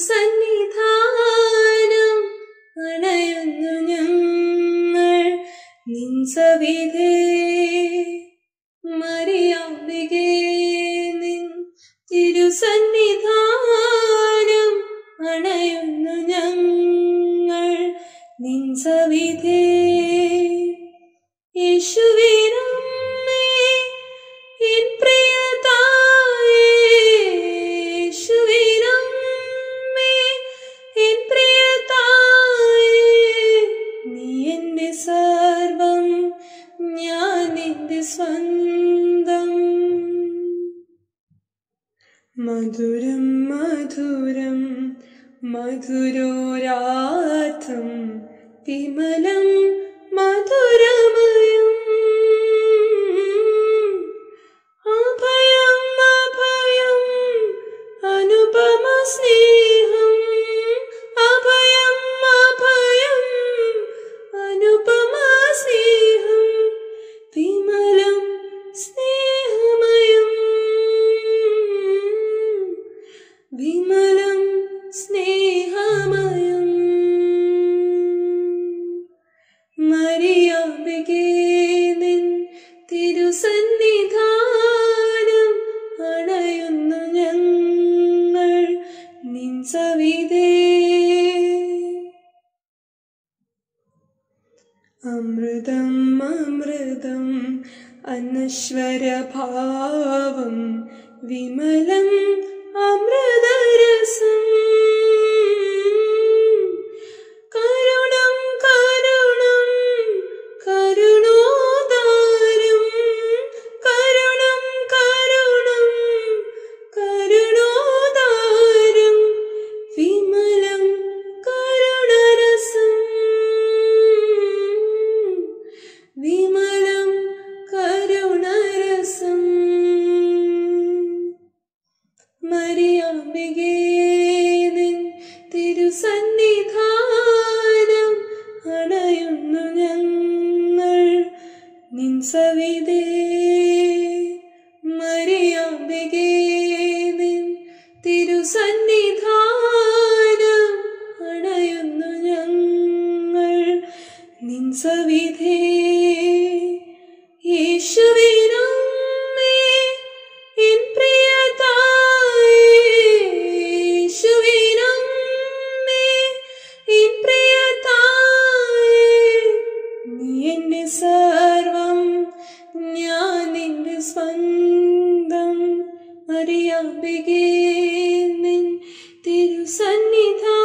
തിരുസന്നിധാനം അണയുന്നു ഞങ്ങൾ നിൻ സവിധേ മറിയാമ്പികേ നിൻ തിരുസന്നിധാനം അണയുന്നു ഞങ്ങൾ നിൻ സവിധേ യേശുവിനമ്മേ എൻ പ്രിയതായേ യേശുവിനമ്മേ എൻ പ്രിയതായേ നീ എന്റെ സർവം ഞാൻ നിന്റെ സ്വന്തം മധുരം മധുരം മധുരോരാധം വിമലം മധുരമയം അഭയം അഭയം അനുപമ സ്നേഹം അഭയം അഭയം അനുപമ സ്നേഹം വിമലം സ്നേഹമയം വിമലം സ്നേഹമയം മറിയാമ്പികേ നിൻ തിരുസന്നിധാനം അണയുന്നു ഞങ്ങൾ നിൻ സവിധേ അമൃതം അമൃതം അനശ്വരഭാവം വിമലം അമൃതരസം കരുണം കരുണം കരുണോദാരം കരുണം കരുണം കരുണോദാരം വിമലം കരുണരസം വിമലം കരുണരസം മറിയാമ്പികേ നിൻ തിരുസന്നിധാനം അണയുന്നു ഞങ്ങൾ നിൻ സവിധേ മറിയാമ്പികേ നിൻ തിരുസന്നിധാനം അണയുന്നു ഞങ്ങൾ നിൻ സവിധേ യേശുവിനമ്മേ എൻ പ്രിയതായേ യേശുവിനമ്മേ എൻ പ്രിയതായേ നീ എന്റെ സർവം ഞാൻ നിന്റെ സ്വന്തം അറിയാമ്പികേ നിൻ തിരുസന്നിധാനം